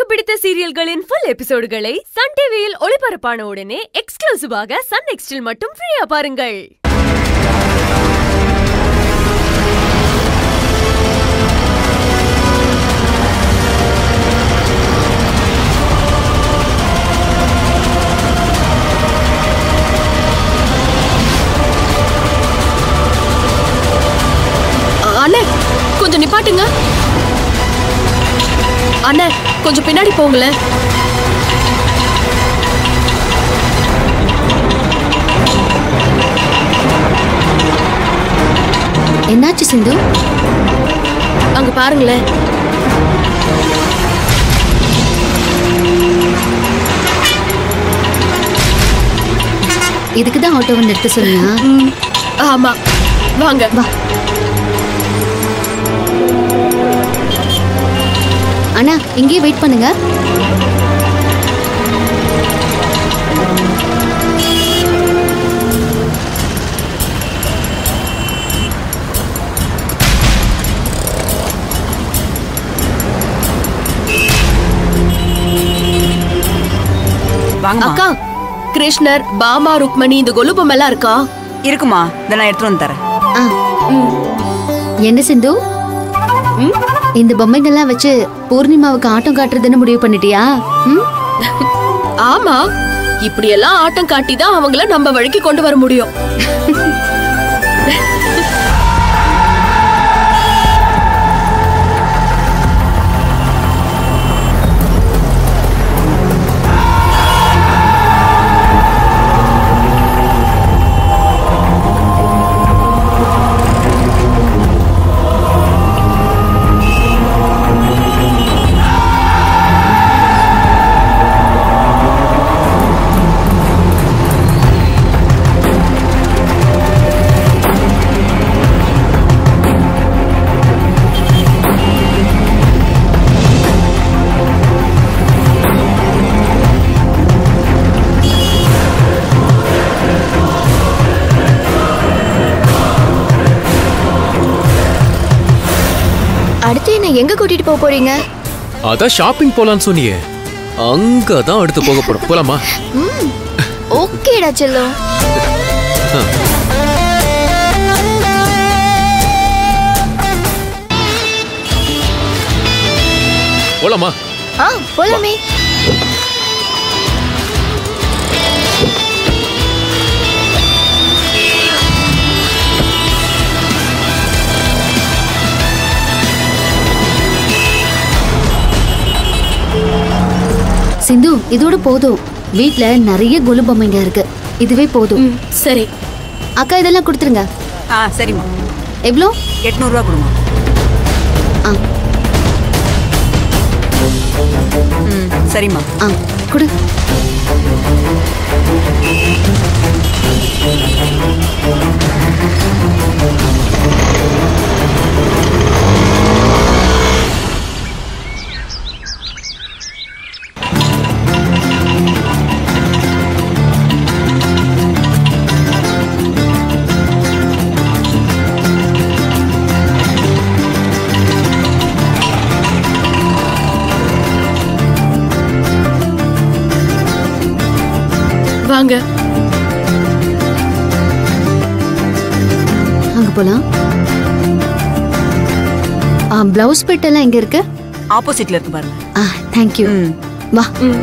பிடித்த சீரியல்களின் full எபிசோடுகளை Sun டிவியில் ஒளிபரப்பான உடனே எக்ஸ்க்ளூசிவாக சன் நெக்ஸ்டில் மட்டும் ஃப்ரீயா பாருங்கள் அண்ணே கொஞ்சம் நிப்பாட்டுங்க அண்ணே கொஞ்சம் பின்னாடி போங்களேன் என்னாச்சு சிந்து அங்க பாருங்களேன் இதுக்கு தான் ஆட்டோவை நிறுத்த சொன்னியா ஆமா வாங்க வா அண்ணா இங்கேயே வெயிட் பண்ணுங்க வாங்கம்மா அக்கா கிருஷ்ணர் பாமா ருக்மணி இந்த கொலுபம் எல்லாம் இருக்கா இருக்குமா இதை நான் எடுத்துட்டு வந்து தரேன் ஆ என்ன சிந்து ம்? இந்த பொம்மைகள்லாம் வச்சு பூர்ணிமாவுக்கு ஆட்டம் காட்டுறதுன்னு முடிவு பண்ணிட்டியா ம்? ஆமா இப்படி எல்லாம் ஆட்டம் காட்டி தான் அவங்கள நம்ம வழிக்கு கொண்டு வர முடியும் அடுத்து என்ன எங்க கூட்டிட்டு போக போறீங்க அதான் ஷாப்பிங் போலான்னு சொன்னியே அங்கதான் அடுத்து போக போறோம் போலாமா ஓகேடா செல்லம் போலாமா ஆ போலாமே சிந்து இதோட போதும் வீட்ல நிறைய கொலு பொம்மைங்க இருக்கு இதுவே போதும் ம், சரி அக்கா இதெல்லாம் கொடுத்துருங்க ஆ சரிம்மா எவ்வளோ எட்நூறுரூவா கொடுமா ஆ ம் சரிம்மா ஆ கொடு வாங்க அங்க போலாம் ஆ பிளவுஸ் பிட் எல்லாம் எங்க இருக்கு ஆப்போசிட்ல இருக்கு பாருங்க ஆ தேங்க்யூ ம் வா ம்.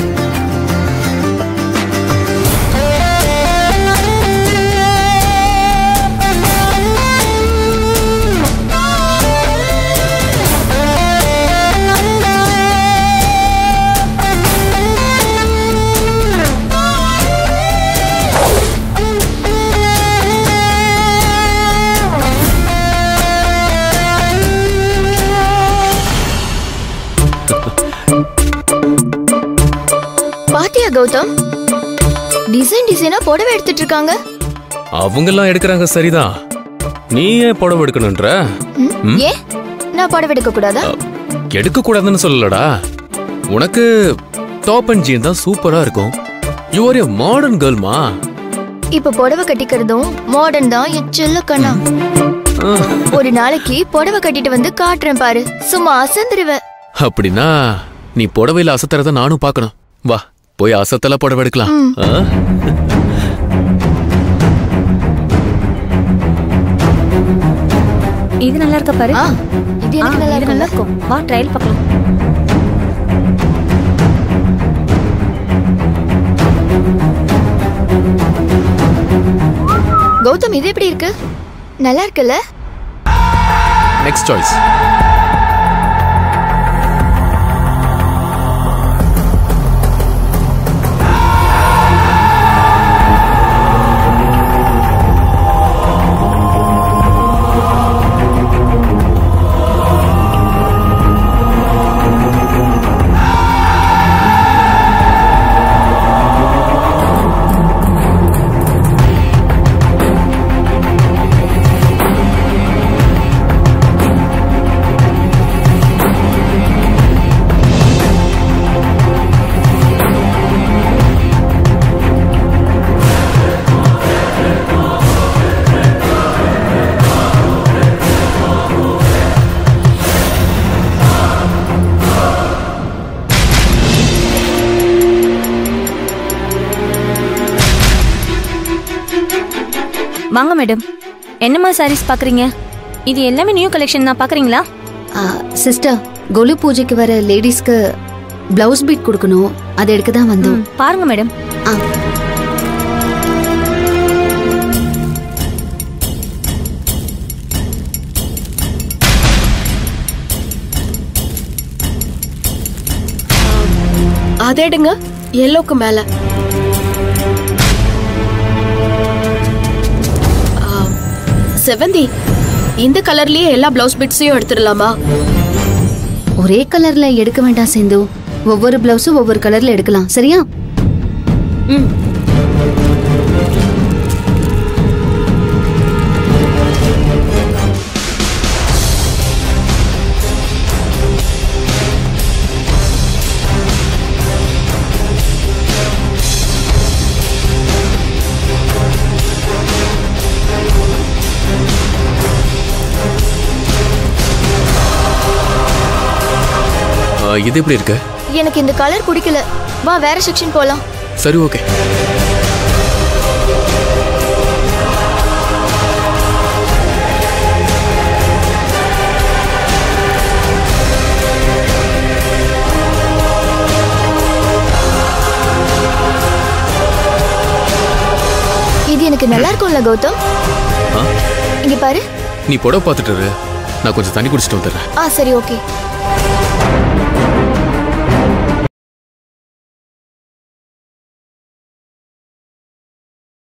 பாத்தியா கௌதம் டிசைன் டிசைனா புடவை எடுத்துட்டு இருக்காங்க அவங்கெல்லாம் எடுக்கிறாங்க சரிதான் நீ ஏன் புடவை எடுக்கணுன்ற ம்? ஏன் நான் புடவை எடுக்க கூடாதா எடுக்க கூடாதுன்னு சொல்லலடா உனக்கு டாப் அண்ட் ஜீன் தான் சூப்பரா இருக்கும் யூ ஆர் ஏ மாடர்ன் கேர்ள்மா இப்ப புடவை கட்டிக்கிறதும் மாடர்ன் தான் என் செல்ல கண்ணா ஒரு நாளைக்கு புடவை கட்டிட்டு வந்து காட்டுறேன் பாரு சும்மா அசந்துருவ அப்படின்னா நீ புடவையில அசத்துறத நானும் பார்க்கணும் வா போய் அசத்தல புடவை எடுக்கலாம் ஆ? இது நல்லா இருக்க பாரு ஆ இது ஆ, எனக்கு நல்லா இது நல்லா இருக்கும்ல இருக்கும் வா ட்ரையல் பார்க்கலாம் கௌதம் இது எப்படி இருக்கு நல்லா இருக்குல்ல நெக்ஸ்ட் சாய்ஸ் வாங்க மேடம் என்னம்மா சாரீஸ் பார்க்குறீங்க இது எல்லாமே நியூ கலெக்ஷன் தான் பார்க்குறீங்களா சிஸ்டர் கொலு பூஜைக்கு வர லேடிஸ்க்கு பிளவுஸ் பீட் கொடுக்கணும் அதை எடுக்க தான் வந்தோம் பாருங்க மேடம் ஆ அதை எடுங்க எல்லோக்கு மேல ஆ, செவந்தி இந்த கலர்லயே எல்லா பிளவுஸ் பிட்ஸையும் எடுத்துடலாமா ஒரே கலர்ல எடுக்க வேண்டாம் சிந்து ஒவ்வொரு பிளவுஸும் ஒவ்வொரு கலர்ல எடுக்கலாம் சரியா ம் ஆ, இது எப்படி இருக்கு எனக்கு இந்த கலர் பிடிக்கல வா வேற செக்ஷன் போலாம் சரி ஓகே இது எனக்கு நல்லா இருக்கும்ல கௌதம் ஆ? இங்க பாரு நீ புடவை பார்த்துட்டு இரு. நான் கொஞ்சம் தண்ணி குடிச்சிட்டு வந்துடுறேன் ஆ சரி ஓகே